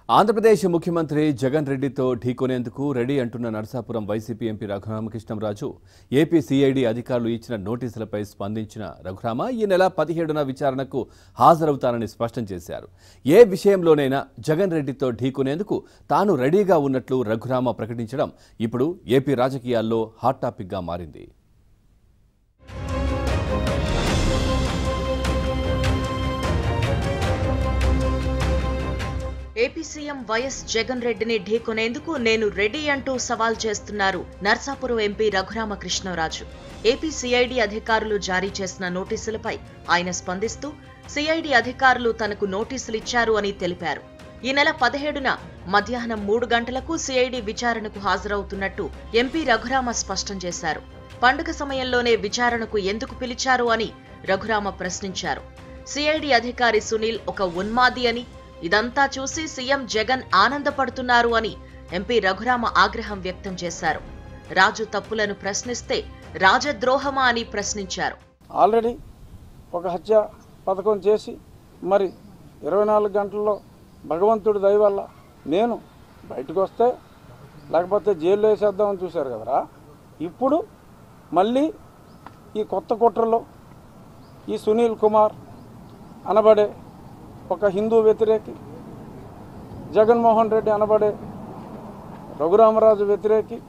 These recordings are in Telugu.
ఆంధ్రప్రదేశ్ ముఖ్యమంత్రి జగన్ రెడ్డితో ఢీకొనేందుకు రెడీ అంటున్న Narasapuram YCP MP Raghuramakrishnamraju AP CID అధికారులు ఇచ్చిన నోటీసులపై స్పందించిన రఘురామ ఈ నెల పదిహేడున విచారణకు హాజరవుతానని స్పష్టం చేశారు ఏ విషయంలోనైనా జగన్ రెడ్డితో ఢీకొనేందుకు తాను రెడీగా ఉన్నట్లు రఘురామ ప్రకటించడం ఇప్పుడు ఏపీ రాజకీయాల్లో హాట్ టాపిక్గా మారింది ఏపీ సీఎం వైఎస్ జగన్ రెడ్డిని ఢీకొనేందుకు నేను రెడీ అంటూ సవాల్ చేస్తున్నారు Narsapuram MP Raghuramakrishnaraju AP CID అధికారులు జారీ చేసిన నోటీసులపై ఆయన స్పందిస్తూ సిఐడి అధికారులు తనకు నోటీసులు ఇచ్చారు అని తెలిపారు ఈ నెల పదిహేడున మధ్యాహ్నం మూడు గంటలకు సిఐడి విచారణకు హాజరవుతున్నట్టు ఎంపీ రఘురామ స్పష్టం చేశారు పండుగ సమయంలోనే విచారణకు ఎందుకు పిలిచారు అని రఘురామ ప్రశ్నించారు సిఐడి అధికారి సునీల్ ఒక ఉన్మాది అని ఇదంతా చూసి సీఎం జగన్ ఆనందపడుతున్నారు అని ఎంపీ రఘురామ ఆగ్రహం వ్యక్తం చేశారు రాజు తప్పులను ప్రశ్నిస్తే రాజద్రోహమా అని ప్రశ్నించారు ఆల్రెడీ ఒక హత్య పథకం చేసి మరి ఇరవై నాలుగు గంటల్లో భగవంతుడి దయ వల్ల నేను బయటకు వస్తే లేకపోతే జైల్లో వేసేద్దామని చూశారు కదరా ఇప్పుడు మళ్ళీ ఈ కొత్త కుట్రలో ఈ సునీల్ కుమార్ అనబడే ఒక హిందూ వ్యతిరేకి జగన్మోహన్ రెడ్డి అనబడే రఘురామరాజు వ్యతిరేకి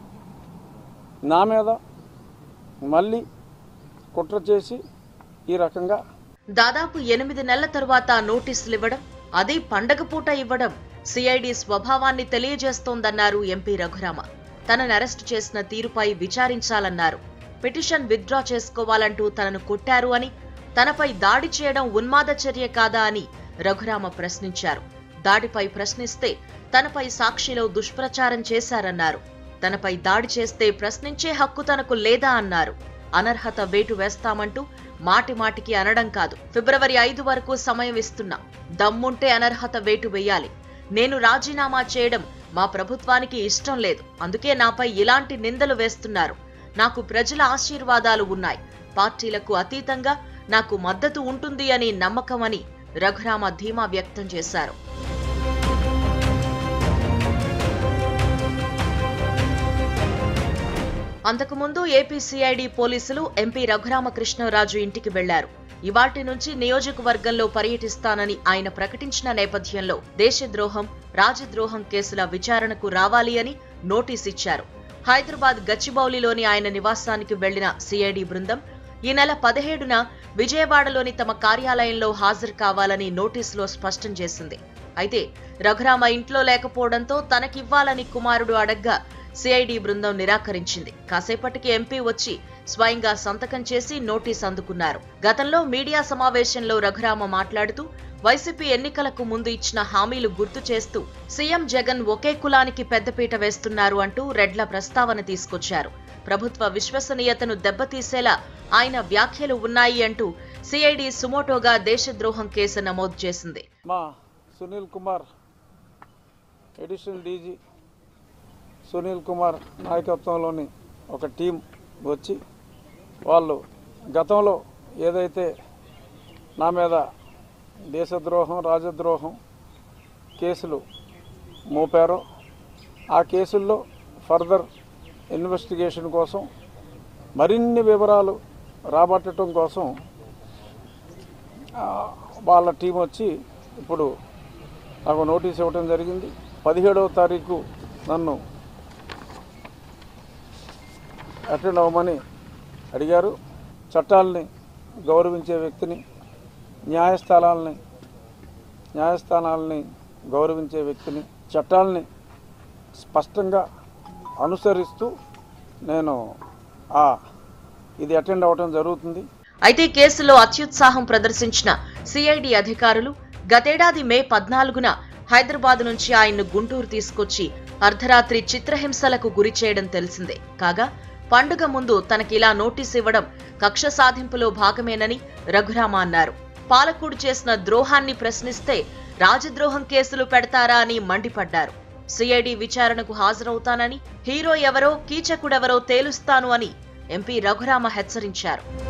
నా మీద మళ్ళీ కుట్ర చేసి ఈ రకంగా దాదాపు ఎనిమిది నెలల తరువాత నోటీసులు ఇవ్వడం అది పండగ పూట ఇవ్వడం సిఐడి స్వభావాన్ని తెలియజేస్తోందన్నారు ఎంపీ రఘురామ తనను అరెస్టు చేసిన తీరుపై విచారించాలన్నారు పిటిషన్ విత్డ్రా చేసుకోవాలంటూ తనను కొట్టారు అని తనపై దాడి చేయడం ఉన్మాద చర్య కాదా అని రఘురామ ప్రశ్నించారు దాడిపై ప్రశ్నిస్తే తనపై సాక్షిలో దుష్ప్రచారం చేశారన్నారు తనపై దాడి చేస్తే ప్రశ్నించే హక్కు తనకు లేదా అన్నారు అనర్హత వేటు వేస్తామంటూ మాటి మాటికి అనడం కాదు ఫిబ్రవరి ఐదు వరకు సమయం ఇస్తున్నా దమ్ముంటే అనర్హత వేటు వేయాలి నేను రాజీనామా చేయడం మా ప్రభుత్వానికి ఇష్టం లేదు అందుకే నాపై ఇలాంటి నిందలు వేస్తున్నారు నాకు ప్రజల ఆశీర్వాదాలు ఉన్నాయి పార్టీలకు అతీతంగా నాకు మద్దతు ఉంటుంది అని నమ్మకమని రఘురామ ధీమా వ్యక్తం చేశారు అంతకుముందు ఏపీ సిఐడి పోలీసులు ఎంపీ రఘురామకృష్ణరాజు ఇంటికి వెళ్లారు ఇవాటి నుంచి నియోజకవర్గంలో పర్యటిస్తానని ఆయన ప్రకటించిన నేపథ్యంలో దేశద్రోహం రాజద్రోహం కేసుల విచారణకు రావాలి అని నోటీస్ ఇచ్చారు హైదరాబాద్ గచ్చిబౌలిలోని ఆయన నివాసానికి వెళ్లిన సిఐడి బృందం ఈ నెల పదిహేడున విజయవాడలోని తమ కార్యాలయంలో హాజరు కావాలని నోటీసులో స్పష్టం చేసింది అయితే రఘురామ ఇంట్లో లేకపోవడంతో తనకివ్వాలని కుమారుడు అడగ్గా సిఐడి బృందం నిరాకరించింది కాసేపటికి ఎంపీ వచ్చి స్వయంగా సంతకం చేసి నోటీస్ అందుకున్నారు గతంలో మీడియా సమావేశంలో రఘురామ మాట్లాడుతూ వైసీపీ ఎన్నికలకు ముందు ఇచ్చిన హామీలు గుర్తు చేస్తూ సీఎం జగన్ ఒకే కులానికి పెద్దపీట వేస్తున్నారు అంటూ రెడ్ల ప్రస్తావన తీసుకొచ్చారు ప్రభుత్వ విశ్వసనీయతను దెబ్బతీసేలా ఆయన వ్యాఖ్యలు ఉన్నాయి అంటూ సిఐడి సుమోటోగా దేశద్రోహం కేసు నమోదు చేసింది మా సునీల్ కుమార్ ఎడిషనల్ డీజీ సునీల్ కుమార్ నాయకత్వంలోని ఒక టీం వచ్చి వాళ్ళు గతంలో ఏదైతే నా మీద దేశద్రోహం రాజద్రోహం కేసులు మోపారో ఆ కేసుల్లో ఫర్దర్ ఇన్వెస్టిగేషన్ కోసం మరిన్ని వివరాలు రాబట్టడం కోసం ఆ, వాళ్ళ టీం వచ్చి ఇప్పుడు నాకు నోటీస్ ఇవ్వడం జరిగింది పదిహేడవ తారీఖు నన్ను అటెండ్ అవ్వమని అడిగారు చట్టాలని గౌరవించే వ్యక్తిని న్యాయస్థానాలని న్యాయస్థానాలని గౌరవించే వ్యక్తిని చట్టాలని స్పష్టంగా అనుసరిస్తూ నేను ఆ ఇది అటెండ్ అవ్వడం జరుగుతుంది అయితే కేసులో అత్యుత్సాహం ప్రదర్శించిన సిఐడి అధికారులు గతేడాది మే పద్నాలుగున హైదరాబాద్ నుంచి ఆయన్ను గుంటూరు తీసుకొచ్చి అర్ధరాత్రి చిత్రహింసలకు గురి చేయడం తెలిసిందే కాగా పండుగ ముందు తనకిలా నోటీస్ ఇవ్వడం కక్ష సాధింపులో భాగమేనని రఘురామ అన్నారు పాలకుడు చేసిన ద్రోహాన్ని ప్రశ్నిస్తే రాజద్రోహం కేసులు పెడతారా అని మండిపడ్డారు సిఐడి విచారణకు హాజరవుతానని హీరో ఎవరో కీచకుడెవరో తేలుస్తాను అని ఎంపీ రఘురామ హెచ్చరించారు